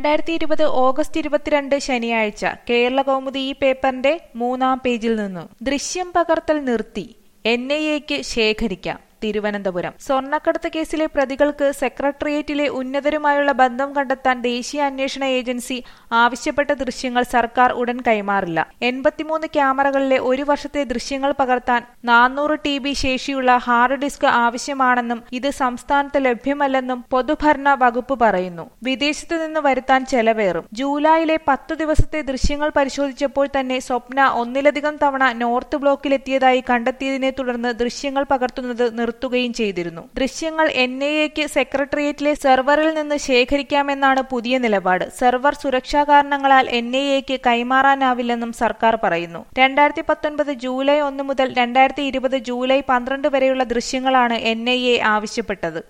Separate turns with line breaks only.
രണ്ടായിരത്തി ഇരുപത് ഓഗസ്റ്റ് ഇരുപത്തിരണ്ട് ശനിയാഴ്ച കേരള കൗമുദി ഈ പേപ്പറിന്റെ മൂന്നാം പേജിൽ നിന്നു ദൃശ്യം പകർത്തൽ നിർത്തി എൻ ഐ എക്ക് ശേഖരിക്കാം തിരുവനന്തപുരം സ്വർണ്ണക്കടത്ത് കേസിലെ പ്രതികൾക്ക് സെക്രട്ടേറിയറ്റിലെ ഉന്നതരുമായുള്ള ബന്ധം കണ്ടെത്താൻ ദേശീയ അന്വേഷണ ഏജൻസി ആവശ്യപ്പെട്ട ദൃശ്യങ്ങൾ സർക്കാർ ഉടൻ കൈമാറില്ല എൺപത്തിമൂന്ന് ക്യാമറകളിലെ ഒരു വർഷത്തെ ദൃശ്യങ്ങൾ പകർത്താൻ നാനൂറ് ടി ബി ശേഷിയുള്ള ഹാർഡ് ഡിസ്ക് ആവശ്യമാണെന്നും ഇത് സംസ്ഥാനത്ത് ലഭ്യമല്ലെന്നും പൊതുഭരണ വകുപ്പ് പറയുന്നു വിദേശത്തു നിന്ന് വരുത്താൻ ചെലവേറും ജൂലൈയിലെ പത്തു ദിവസത്തെ ദൃശ്യങ്ങൾ പരിശോധിച്ചപ്പോൾ തന്നെ സ്വപ്ന ഒന്നിലധികം തവണ നോർത്ത് ബ്ലോക്കിലെത്തിയതായി കണ്ടെത്തിയതിനെ തുടർന്ന് ദൃശ്യങ്ങൾ പകർത്തുന്നത് നിർത്തുകയും ചെയ്തിരുന്നു ദൃശ്യങ്ങൾ എൻ ഐ എക്ക് സെക്രട്ടേറിയറ്റിലെ സെർവറിൽ നിന്ന് ശേഖരിക്കാമെന്നാണ് പുതിയ നിലപാട് സെർവർ സുരക്ഷാ കാരണങ്ങളാൽ എൻ ഐ എക്ക് കൈമാറാനാവില്ലെന്നും സർക്കാർ പറയുന്നു രണ്ടായിരത്തി പത്തൊൻപത് ജൂലൈ ഒന്ന് മുതൽ രണ്ടായിരത്തി ഇരുപത് ജൂലൈ പന്ത്രണ്ട് വരെയുള്ള ദൃശ്യങ്ങളാണ് എൻ ഐ എ ആവശ്യപ്പെട്ടത്